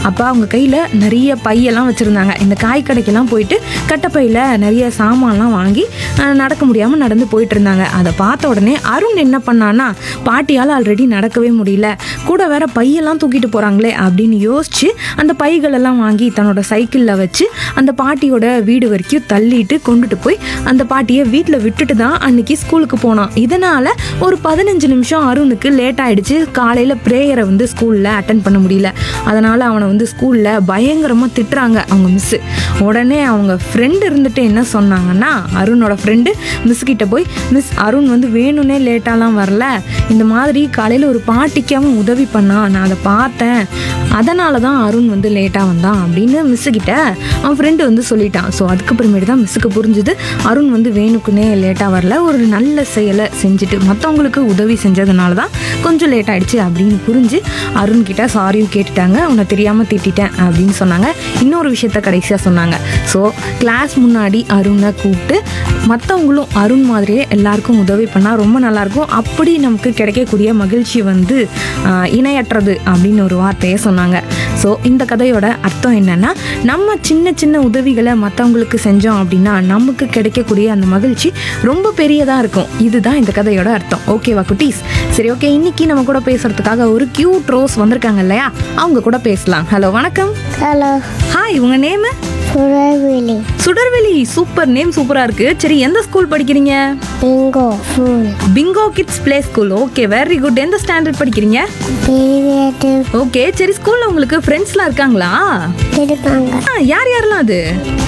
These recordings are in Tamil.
அப்போ அவங்க கையில் நிறைய பையெல்லாம் வச்சுருந்தாங்க இந்த காய் கடைக்கெல்லாம் போயிட்டு கட்டப்பையில் நிறைய சாமான்லாம் வாங்கி அஹ், நடக்க முடியாமல் நடந்து போயிட்டு இருந்தாங்க அதை பார்த்த உடனே அருண் என்ன பண்ணான்னா பாட்டியால் ஆல்ரெடி நடக்கவே முடியல கூட வேற பையெல்லாம் தூக்கிட்டு போகிறாங்களே அப்படின்னு யோசிச்சு அந்த பைகள் எல்லாம் வாங்கி தன்னோட சைக்கிளில் வச்சு அந்த பாட்டியோட வீடு வரைக்கும் தள்ளிட்டு கொண்டுட்டு போய் அந்த பாட்டியை வீட்டில் விட்டுட்டு தான் அன்னைக்கு ஸ்கூலுக்கு போனான் இதனால ஒரு பதினஞ்சு நிமிஷம் அருணுக்கு லேட் ஆயிடுச்சு காலையில் ப்ரேயரை வந்து ஸ்கூலில் அட்டன் பண்ண முடியல அதனால அவனை வந்து ஸ்கூலில் பயங்கரமாக திட்டுறாங்க அவங்க மிஸ்ஸு உடனே அவங்க ஃப்ரெண்டு இருந்துட்டு என்ன சொன்னாங்கன்னா அருணோட ஃப்ரெண்டு மிஸ் கிட்ட போய் மிஸ் அருண் வந்து வேணும்னே லேட்டாலாம் வரல இந்த மாதிரி காலையில் ஒரு பாட்டிக்கு அவன் உதவி பண்ணான் நான் அதை பார்த்தேன் அதனால தான் அருண் வந்து லேட்டாக வந்தான் அப்படின்னு மிஸ்ஸு கிட்ட அவன் ஃப்ரெண்டு வந்து சொல்லிட்டான் ஸோ அதுக்கப்புறமேட்டு தான் மிஸ்ஸுக்கு புரிஞ்சுது அருண் வந்து வேணுக்குன்னே லேட்டாக வரல ஒரு நல்ல செயலை செஞ்சுட்டு மற்றவங்களுக்கு உதவி செஞ்சதுனால தான் கொஞ்சம் லேட் ஆயிடுச்சு அப்படின்னு புரிஞ்சு அருண் கிட்ட சாரியும் கேட்டுட்டாங்க உன்னை தெரியாமல் திட்டிட்டேன் அப்படின்னு சொன்னாங்க இன்னொரு விஷயத்த கடைசியாக சொன்னாங்க ஸோ கிளாஸ் முன்னாடி அருணை கூப்பிட்டு மற்றவங்களும் அருண் மாதிரியே எல்லாருக்கும் உதவி பண்ணால் ரொம்ப நல்லாயிருக்கும் அப்படி நமக்கு கிடைக்கக்கூடிய மகிழ்ச்சி வந்து ஆஹ், இணையற்றது அப்படின்னு ஒரு வார்த்தையை சொன்னாங்க ஸோ இந்த கதையோட அர்த்தம் என்னன்னா நம்ம சின்ன சின்ன உதவிகளை மற்றவங்களுக்கு செஞ்சோம் அப்படின்னா நமக்கு கிடைக்கக்கூடிய அந்த மகிழ்ச்சி ரொம்ப பெரியதாக இருக்கும் இதுதான் இந்த கதையோட அர்த்தம் ஓகேவா குட்டீஸ் சரி ஓகே இன்னைக்கு நம்ம கூட பேசுறதுக்காக ஒரு கியூட் ரோஸ் வந்திருக்காங்க இல்லையா அவங்க கூட பேசலாம் ஹலோ வணக்கம் ஹலோ ஹாய் உங்க நேம் சுரவிலி சுடர்வெளி சூப்பர் நேம் சூப்பரா இருக்கு சரி எந்த ஸ்கூல் படிக்கிறீங்க bingo full bingo kids play school okay very good எந்த ஸ்டாண்டர்ட் படிக்கிறீங்க பீரியட் ஓகே சரி ஸ்கூல்ல உங்களுக்கு ஃப்ரெண்ட்ஸ்லாம் இருக்காங்களா இருக்காங்க ஆ, யார் யாரெல்லாம் அது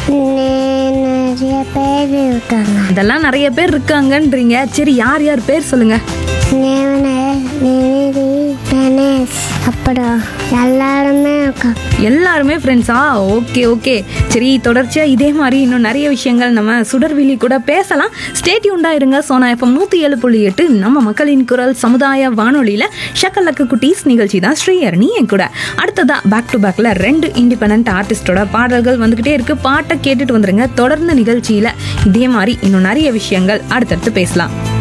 நே- நிறைய பேர் இருக்காங்க இதெல்லாம் நிறைய பேர் இருக்காங்கன்றீங்க சரி யார் யார் பேர் சொல்லுங்க நேவன நிதி கணேஷ் அப்புறம் எல்லாருமே இருக்காங்க எல்லாருமே ஃப்ரெண்ட்ஸா ஓகே ஓகே சரி தொடர்ச்சியாக இதே மாதிரி இன்னும் நிறைய விஷயங்கள் நம்ம சுடர்விழி கூட பேசலாம் ஸ்டேட்யூண்டா இருங்க சோனா எஃப்எம் நூற்றி ஏழு புள்ளி எட்டு நம்ம மக்களின் குரல் சமுதாய வானொலியில் ஷக்கலக்கு குட்டீஸ் நிகழ்ச்சி தான் ஸ்ரீயரணி என் கூட அடுத்ததா பேக் டு பேக்கில் ரெண்டு இண்டிபெண்ட் ஆர்டிஸ்டோட பாடல்கள் வந்துக்கிட்டே இருக்கு பாட்டை கேட்டுட்டு வந்துருங்க தொடர்ந்து நிகழ்ச்சியில் இதே மாதிரி இன்னும் நிறைய விஷயங்கள் அடுத்தடுத்து பேசலாம்